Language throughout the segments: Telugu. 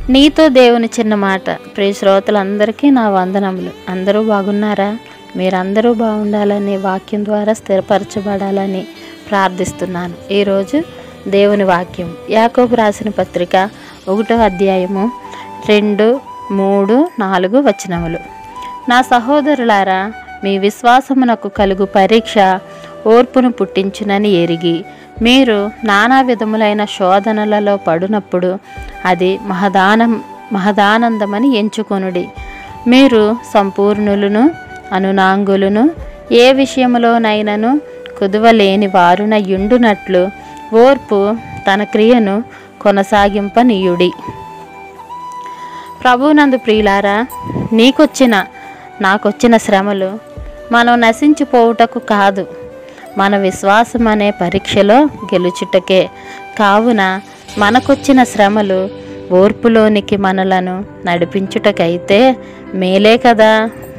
నీతో దేవుని చిన్న మాట ప్రియ శ్రోతలందరికీ నా వందనములు అందరూ బాగున్నారా మీరందరూ బాగుండాలని వాక్యం ద్వారా స్థిరపరచబడాలని ప్రార్థిస్తున్నాను ఈరోజు దేవుని వాక్యం యాకోబు రాసిన పత్రిక ఒకటో అధ్యాయము రెండు మూడు నాలుగు వచనములు నా సహోదరులారా మీ విశ్వాసమునకు కలుగు పరీక్ష ఓర్పును పుట్టించునని ఎరిగి మీరు నానా విధములైన శోధనలలో పడునప్పుడు అది మహదానం మహదానందమని ఎంచుకొనుడి మీరు సంపూర్ణులను అనునాంగులను ఏ విషయములోనైనను కుదువలేని వారున యుండునట్లు ఓర్పు తన క్రియను కొనసాగింపనీయుడి ప్రభునందు ప్రియులారా నీకొచ్చిన నాకొచ్చిన శ్రమలు మనం నశించిపోవుటకు కాదు మన విశ్వాసం అనే పరీక్షలో గెలుచుటకే కావున మనకొచ్చిన శ్రమలు ఓర్పులోనికి మనలను నడిపించుటకైతే మేలే కదా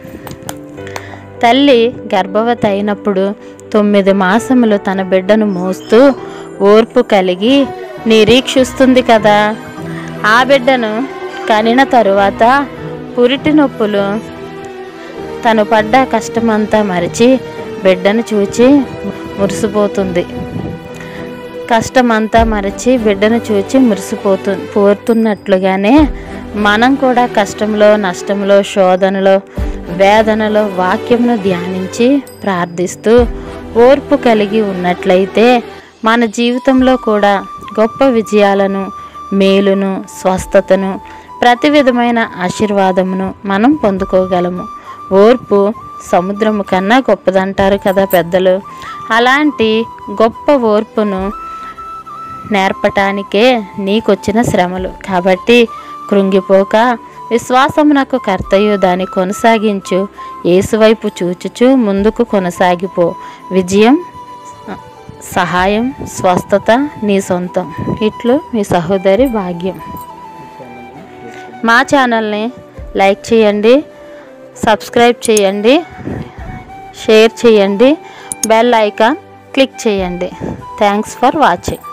తల్లి గర్భవతి అయినప్పుడు తొమ్మిది మాసములు తన బిడ్డను మోస్తూ ఓర్పు కలిగి నిరీక్షిస్తుంది కదా ఆ బిడ్డను కనిన తరువాత పురిటి నొప్పులు తను పడ్డ కష్టమంతా మరిచి బిడ్డను చూచి మురిసిపోతుంది కష్టమంతా మరచి బిడ్డను చూచి మురిసిపోతు పోతున్నట్లుగానే మనం కూడా కష్టంలో నష్టంలో శోధనలో వేదనలో వాక్యమును ధ్యానించి ప్రార్థిస్తూ ఓర్పు కలిగి ఉన్నట్లయితే మన జీవితంలో కూడా గొప్ప విజయాలను మేలును స్వస్థతను ప్రతి విధమైన ఆశీర్వాదమును మనం పొందుకోగలము ఓర్పు సముద్రము కన్నా గొప్పదంటారు కదా పెద్దలు అలాంటి గొప్ప ఓర్పును నేర్పటానికే నీకొచ్చిన శ్రమలు కాబట్టి కృంగిపోక విశ్వాసమునకు కర్తయు దాన్ని కొనసాగించు ఏసువైపు చూచుచు ముందుకు కొనసాగిపో విజయం సహాయం స్వస్థత నీ సొంతం ఇట్లు మీ సహోదరి భాగ్యం మా ఛానల్ని లైక్ చేయండి సబ్స్క్రైబ్ చేయండి షేర్ చేయండి బెల్ ఐకాన్ క్లిక్ చేయండి థ్యాంక్స్ ఫర్ వాచింగ్